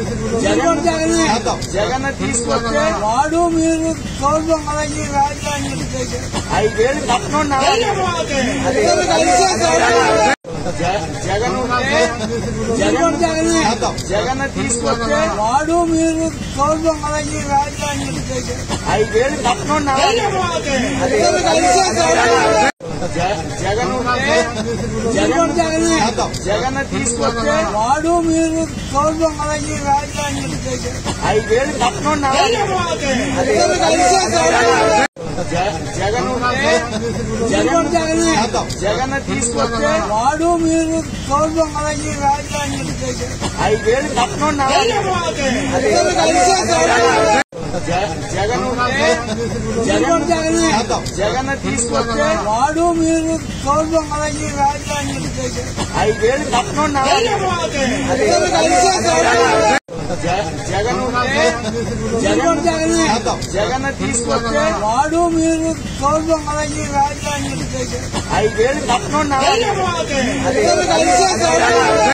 జగన్ జగనే జగన్ తీసుకొస్తే వాడు మీరు తోడు మనకి రాజధాని చేశారు ఐదేళ్ళు కట్నం జ- జగన్ ఉంటే జగన్ జగనే జగన్ తీసుకొస్తే వాడు మీరు తోడు మనకి రాజధాని చేశారు ఐదేళ్ళు కట్నం జ- జగన్ ఉంటే జగన్ జగనే జగన్ తీసుకొస్తే వాడు మీరు తోడు మనకి రాజధాని చేశారు ఐదేళ్ళు కట్నం జ- జగన్ ఉంటే జగన్ జగనే జగన్ తీసుకొస్తే వాడు మీరు తోడు మనకి రాజధాని చేశారు ఐదేళ్ళు కట్నం జ- జగన్ ఉంటే జగన్ జగనే జగన్ తీసుకొస్తే వాడు మీరు తోడు మనకి రాజధాని చేశారు ఐదేళ్ళు కట్నం జ- జగన్ ఉంటే జగన్ జగనే జగన్ తీసుకొస్తే వాడు మీరు తోడు మనకి రాజధాని చేశారు ఐదేళ్ళు కట్నం